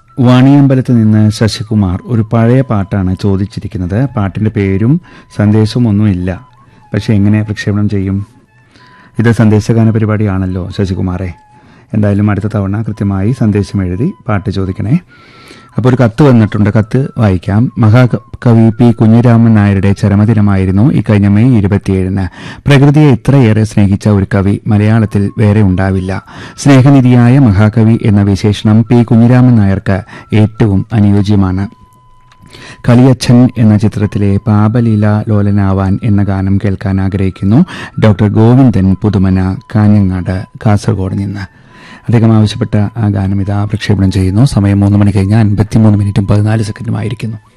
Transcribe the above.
വാണിയമ്പലത്ത് നിന്ന് ശശികുമാർ ഒരു പഴയ പാട്ടാണ് ചോദിച്ചിരിക്കുന്നത് പാട്ടിന്റെ പേരും സന്ദേശവും ഒന്നുമില്ല പക്ഷെ എങ്ങനെ പ്രക്ഷേപണം ചെയ്യും ഇത് സന്ദേശഗാന പരിപാടിയാണല്ലോ ശശികുമാറെ എന്തായാലും അടുത്ത തവണ കൃത്യമായി സന്ദേശം എഴുതി പാട്ട് ചോദിക്കണേ അപ്പോൾ ഒരു കത്ത് വന്നിട്ടുണ്ട് കത്ത് വായിക്കാം മഹാകവി പി കുഞ്ഞിരാമൻ നായരുടെ ചരമദിനമായിരുന്നു ഇക്കഴിഞ്ഞ മെയ് ഇരുപത്തിയേഴിന് പ്രകൃതിയെ ഇത്രയേറെ സ്നേഹിച്ച ഒരു കവി മലയാളത്തിൽ വേറെ ഉണ്ടാവില്ല സ്നേഹനിധിയായ മഹാകവി എന്ന വിശേഷണം പി കുഞ്ഞിരാമൻ നായർക്ക് ഏറ്റവും അനുയോജ്യമാണ് കളിയച്ഛൻ എന്ന ചിത്രത്തിലെ പാപലീല ലോലനാവാൻ എന്ന ഗാനം കേൾക്കാൻ ആഗ്രഹിക്കുന്നു ഡോക്ടർ ഗോവിന്ദൻ പുതുമന കാഞ്ഞങ്ങാട് കാസർഗോഡ് നിന്ന് അദ്ദേഹം ആവശ്യപ്പെട്ട ആ ഗാനം ഇതാ പ്രക്ഷേപണം ചെയ്യുന്നു സമയം മൂന്ന് മണി കഴിഞ്ഞ് അൻപത്തിമൂന്ന് മിനിറ്റും പതിനാല് സെക്കൻഡും ആയിരിക്കുന്നു